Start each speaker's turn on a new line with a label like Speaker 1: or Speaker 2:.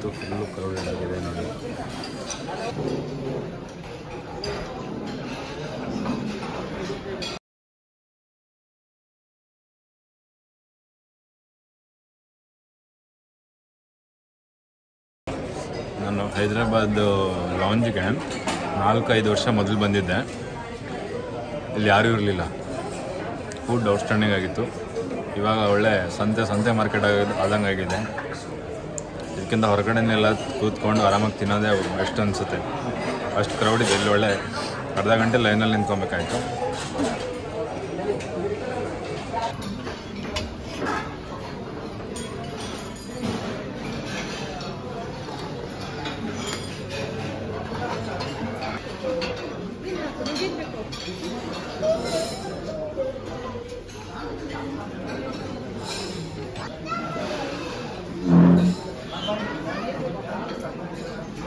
Speaker 1: ಬಂದಿತ್ತು full crowded ಆಗಿದೆ ನೋಡಿ ನಾನು ಹೈದ್ರಾಬಾದ್ ಲಾಂಜ್ಗೆ ನಾಲ್ಕೈದು ವರ್ಷ ಮೊದಲು ಬಂದಿದ್ದೆ ಇಲ್ಲಿ ಯಾರೂ ಇರಲಿಲ್ಲ ಫುಡ್ ಔಟ್ಸ್ಟ್ಯಾಂಡಿಂಗ್ ಆಗಿತ್ತು ಇವಾಗ ಒಳ್ಳೆ ಸಂತೆ ಸಂತೆ ಮಾರ್ಕೆಟ್ ಆಗ ಆದಂಗೆ ಆಗಿದೆ ಇದಕ್ಕಿಂತ ಹೊರಗಡೆನೆಲ್ಲ ಕೂತ್ಕೊಂಡು ಆರಾಮಾಗಿ ತಿನ್ನೋದೇ ಬೆಸ್ಟ್ ಅನಿಸುತ್ತೆ ಅಷ್ಟು ಕ್ರೌಡ್ ಇದೆ ಇಲ್ಲಿ ಒಳ್ಳೆ ಅರ್ಧ ಗಂಟೆ ಲೈನಲ್ಲಿ ನಿಂತ್ಕೊಬೇಕಾಯ್ತು